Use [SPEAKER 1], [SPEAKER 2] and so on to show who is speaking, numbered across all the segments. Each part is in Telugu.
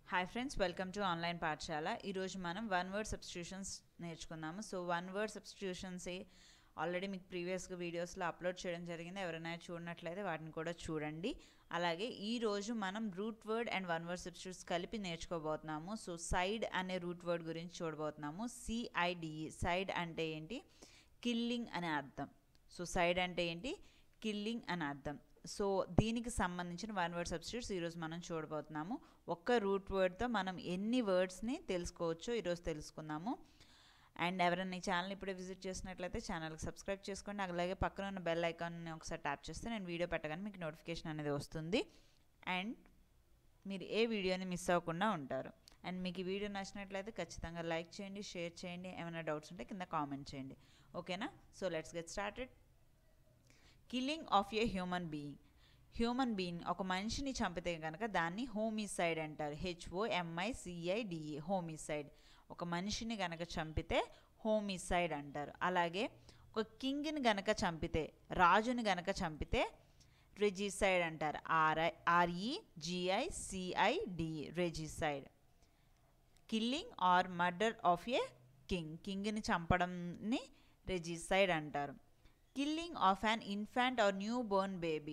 [SPEAKER 1] hi friends welcome to online పాఠశాల ఈరోజు మనం వన్ వర్డ్ సబ్స్టిట్యూషన్స్ నేర్చుకుందాము so one word substitutions already మీకు ప్రీవియస్గా వీడియోస్లో అప్లోడ్ చేయడం జరిగింది ఎవరైనా చూడనట్లయితే వాటిని కూడా చూడండి అలాగే ఈ రోజు మనం root word and one word substitutes కలిపి నేర్చుకోబోతున్నాము సో సైడ్ అనే రూట్ వర్డ్ గురించి చూడబోతున్నాము సిఐడిఈ సైడ్ అంటే ఏంటి కిల్లింగ్ అనే అర్థం సో సైడ్ అంటే ఏంటి కిల్లింగ్ అని అర్థం సో దీనికి సంబంధించిన వన్ వర్డ్ సబ్స్టిట్యూట్స్ ఈరోజు మనం చూడబోతున్నాము ఒక్క రూట్ వర్డ్తో మనం ఎన్ని వర్డ్స్ని తెలుసుకోవచ్చో ఈరోజు తెలుసుకుందాము అండ్ ఎవరైనా ఈ ఛానల్ ఇప్పుడే విజిట్ చేసినట్లయితే ఛానల్కి సబ్స్క్రైబ్ చేసుకోండి అలాగే పక్కన ఉన్న బెల్ ఐకాన్ని ఒకసారి ట్యాప్ చేస్తే నేను వీడియో పెట్టగానే మీకు నోటిఫికేషన్ అనేది వస్తుంది అండ్ మీరు ఏ వీడియోని మిస్ అవ్వకుండా ఉంటారు అండ్ మీకు ఈ వీడియో నచ్చినట్లయితే ఖచ్చితంగా లైక్ చేయండి షేర్ చేయండి ఏమైనా డౌట్స్ ఉంటే కింద కామెంట్ చేయండి ఓకేనా so let's get started killing of a human being human being ఒక మనిషిని చంపితే కనుక దాన్ని హోమిసైడ్ అంటారు హెచ్ఓ ఎంఐసిఐడిఈ హోమిసైడ్ ఒక మనిషిని గనక చంపితే హోమిసైడ్ అంటారు అలాగే ఒక కింగ్ని గనక చంపితే రాజుని గనక చంపితే రెజిసైడ్ అంటారు R I R E G I C I D E regicide killing or murder of a king king చంపడంని రెజిసైడ్ అంటారు killing of an infant or new born baby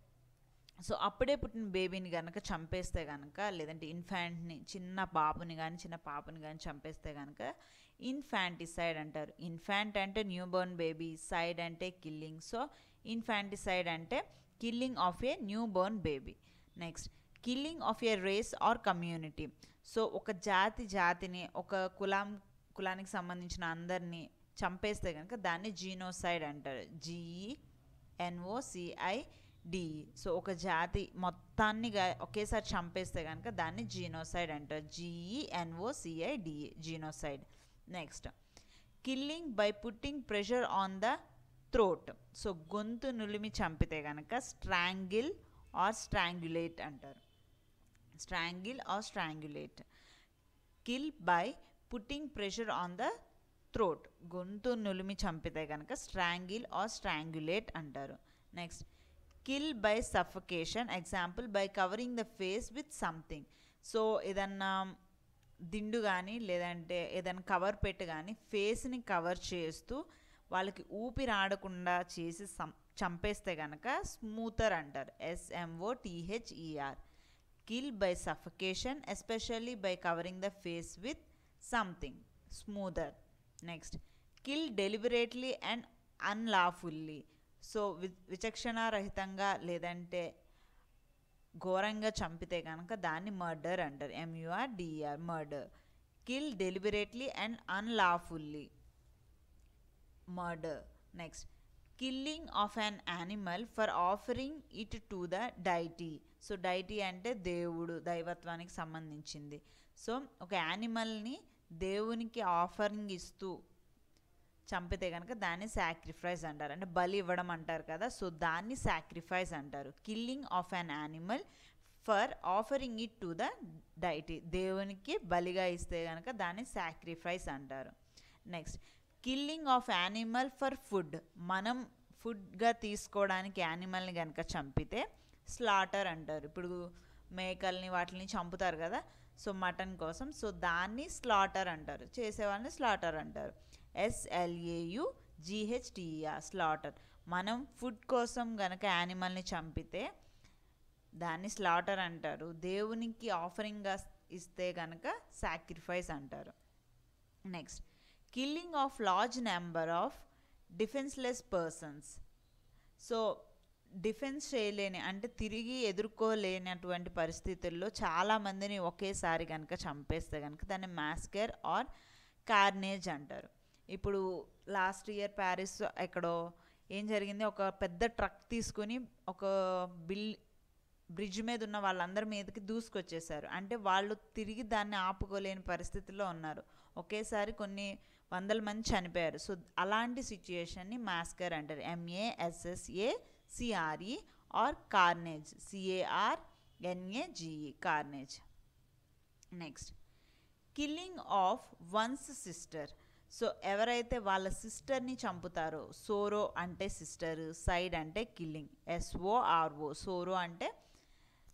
[SPEAKER 1] so అప్పుడే పుట్టిన బేబీని కనుక చంపేస్తే కనుక లేదంటే ఇన్ఫాంట్ని చిన్న బాబుని కానీ చిన్న పాపని కానీ చంపేస్తే కనుక ఇన్ఫాంటిసైడ్ అంటారు ఇన్ఫాంట్ అంటే న్యూ బోర్న్ బేబీ సైడ్ అంటే కిల్లింగ్ సో ఇన్ఫాంటిసైడ్ అంటే killing of a new born baby next killing of a race or community so ఒక జాతి జాతిని ఒక కులం కులానికి సంబంధించిన అందరినీ చంపేస్తే కనుక దాన్ని జీనోసైడ్ అంటారు జీఈ ఎన్ఓసిఐ డి సో ఒక జాతి మొత్తాన్ని ఒకేసారి చంపేస్తే కనుక దాన్ని జీనోసైడ్ అంటారు G E N O C I D genocide next killing by putting pressure on the throat so గొంతు నులిమి చంపితే కనుక స్ట్రాంగిల్ ఆర్ స్ట్రాంగులేట్ అంటారు strangle or strangulate kill by putting pressure on the throat గొంతు నులిమి చంపితే కనుక స్ట్రాంగిల్ ఆర్ స్ట్రాంగులేట్ అంటారు next kill by suffocation example by covering the face with something so ఏదన్నా దిండు కానీ లేదంటే ఏదైనా కవర్ పెట్టి కానీ ఫేస్ని కవర్ చేస్తూ వాళ్ళకి ఊపిరి ఆడకుండా చేసి చంపేస్తే కనుక స్మూతర్ అంటారు S M O T H E R kill by suffocation especially by covering the face with something smother next kill deliberately and unlawfully so వి విచక్షణారహితంగా లేదంటే ఘోరంగా చంపితే కనుక దాన్ని మర్డర్ అంటారు M U R D E R murder kill deliberately and unlawfully murder next killing of an animal for offering it to the deity so deity అంటే దేవుడు దైవత్వానికి సంబంధించింది సో ఒక యానిమల్ని దేవునికి ఆఫరింగ్ ఇస్తూ చంపితే కనుక దాన్ని సాక్రిఫైస్ అంటారు అంటే బలి ఇవ్వడం అంటారు కదా సో దాన్ని సాక్రిఫైస్ అంటారు killing of an animal for offering it to the deity దేవునికి బలిగా ఇస్తే కనుక దాన్ని సాక్రిఫైస్ అంటారు next killing of animal for food మనం ఫుడ్గా తీసుకోవడానికి యానిమల్ని కనుక చంపితే స్లాటర్ అంటారు ఇప్పుడు మేకల్ని వాటిని చంపుతారు కదా సో మటన్ కోసం సో దాన్ని స్లాటర్ అంటారు చేసేవాళ్ళని స్లాటర్ అంటారు ఎస్ఎల్ఏయు జిహెచ్టిఆర్ స్లాటర్ మనం ఫుడ్ కోసం గనక యానిమల్ని చంపితే దాన్ని స్లాటర్ అంటారు దేవునికి ఆఫరింగ్గా ఇస్తే కనుక సాక్రిఫైస్ అంటారు next killing of large number of defenceless persons so defence చేయలేని అంటే తిరిగి ఎదుర్కోలేనటువంటి పరిస్థితుల్లో చాలామందిని ఒకేసారి కనుక చంపేస్తే కనుక దాన్ని మాస్కర్ ఆర్ కార్నేజ్ అంటారు ఇప్పుడు లాస్ట్ ఇయర్ ప్యారిస్ ఎక్కడో ఏం జరిగింది ఒక పెద్ద ట్రక్ తీసుకుని ఒక బిల్ బ్రిడ్జ్ మీద ఉన్న వాళ్ళందరి మీదకి దూసుకొచ్చేసారు అంటే వాళ్ళు తిరిగి దాన్ని ఆపుకోలేని పరిస్థితిలో ఉన్నారు ఒకేసారి కొన్ని వందల మంది చనిపోయారు సో అలాంటి సిచ్యుయేషన్ని మాస్కర్ అంటారు M A S S A C R E or carnage C A R N A G E carnage next killing of one's sister so ఎవరైతే వాళ్ళ సిస్టర్ని చంపుతారో సోరో అంటే సిస్టర్ సైడ్ అంటే కిల్లింగ్ ఎస్ఓఆర్ఓ సోరో అంటే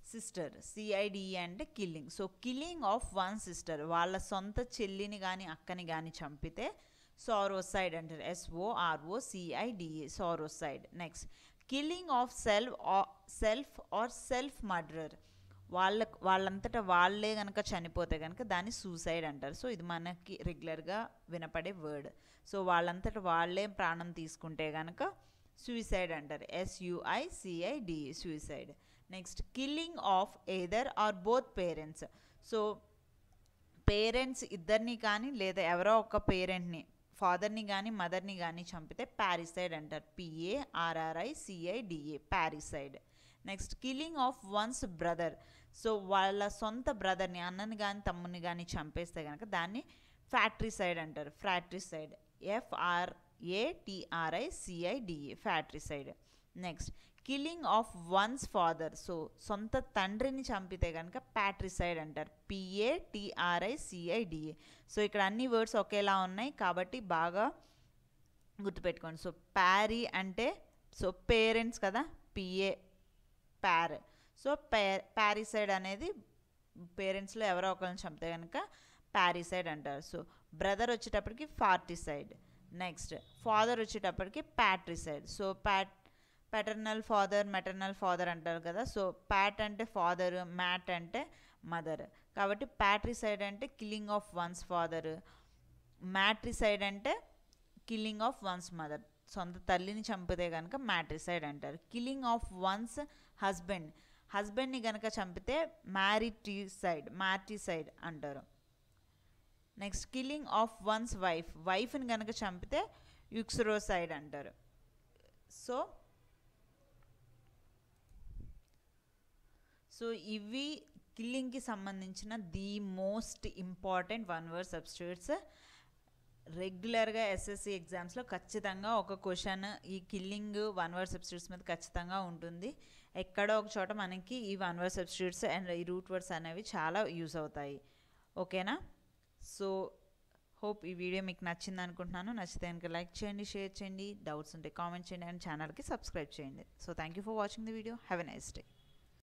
[SPEAKER 1] సిస్టర్ సిఐడిఈ అంటే killing so killing of one sister వాళ్ళ సొంత చెల్లిని కానీ అక్కని కానీ చంపితే సారోసైడ్ అంటారు S O R O C I D E sororicide next killing of self self or self murderer వాళ్ళ వాళ్ళంతటా వాళ్ళే కనుక చనిపోతే కనుక దాన్ని సూసైడ్ అంటారు సో ఇది మనకి రెగ్యులర్గా వినపడే వర్డ్ సో వాళ్ళంతటా వాళ్ళే ప్రాణం తీసుకుంటే కనుక సూసైడ్ అంటారు S U I C I D suicide next killing of either or both parents so parents ఇద్దరిని కానీ లేదా ఎవరో ఒక పేరెంట్ని ఫాదర్ని కానీ మదర్ని కానీ చంపితే ప్యారిసైడ్ అంటారు P A R R I C I D A parricide next killing of one's brother so వాళ్ళ సొంత బ్రదర్ని అన్నని కానీ తమ్ముని కానీ చంపేస్తే కనుక దాన్ని ఫ్యాక్టరీసైడ్ అంటారు fratricide F R A T R I C I D A fratricide next killing of one's father so సొంత తండ్రిని చంపితే కనుక ప్యాట్రిసైడ్ అంటారు పిఏటిఆర్ఐ సిఐడిఏ సో ఇక్కడ అన్ని వర్డ్స్ ఒకేలా ఉన్నాయి కాబట్టి బాగా గుర్తుపెట్టుకోండి సో ప్యారీ అంటే సో పేరెంట్స్ కదా పిఏ ప్యార్ సో పే ప్యారిసైడ్ అనేది పేరెంట్స్లో ఎవరో ఒకరిని చంపితే కనుక ప్యారిసైడ్ అంటారు సో బ్రదర్ వచ్చేటప్పటికి ఫార్టిసైడ్ నెక్స్ట్ ఫాదర్ వచ్చేటప్పటికి patricide so pat paternal father maternal father అంటారు కదా సో ప్యాట్ అంటే ఫాదర్ మ్యాట్ అంటే మదర్ కాబట్టి ప్యాట్రిసైడ్ అంటే killing of one's father matricide అంటే కిల్లింగ్ ఆఫ్ వన్స్ మదర్ సొంత తల్లిని చంపితే కనుక మ్యాట్రిసైడ్ అంటారు కిల్లింగ్ ఆఫ్ వన్స్ హస్బెండ్ హస్బెండ్ని కనుక చంపితే మ్యారిటీసైడ్ మ్యాట్రిసైడ్ అంటారు next killing of one's wife వైఫ్ని కనుక చంపితే యుక్సరోసైడ్ అంటారు సో సో ఇవి కిల్లింగ్కి సంబంధించిన the most important one word substitutes రెగ్యులర్గా ఎస్ఎస్సి ఎగ్జామ్స్లో ఖచ్చితంగా ఒక క్వశ్చన్ ఈ కిల్లింగ్ వన్ వర్డ్ సబ్స్టిట్యూట్స్ మీద ఖచ్చితంగా ఉంటుంది ఎక్కడో ఒక చోట మనకి ఈ వన్ వర్డ్ సబ్స్టిట్యూట్స్ అండ్ ఈ రూట్ వర్డ్స్ అనేవి చాలా యూస్ అవుతాయి ఓకేనా సో హోప్ ఈ వీడియో మీకు నచ్చింది అనుకుంటున్నాను నచ్చితే కనుక లైక్ చేయండి షేర్ చేయండి డౌట్స్ ఉంటే కామెంట్ చేయండి అండ్ ఛానల్కి సబ్స్క్రైబ్ చేయండి so thank you for watching the video have a nice day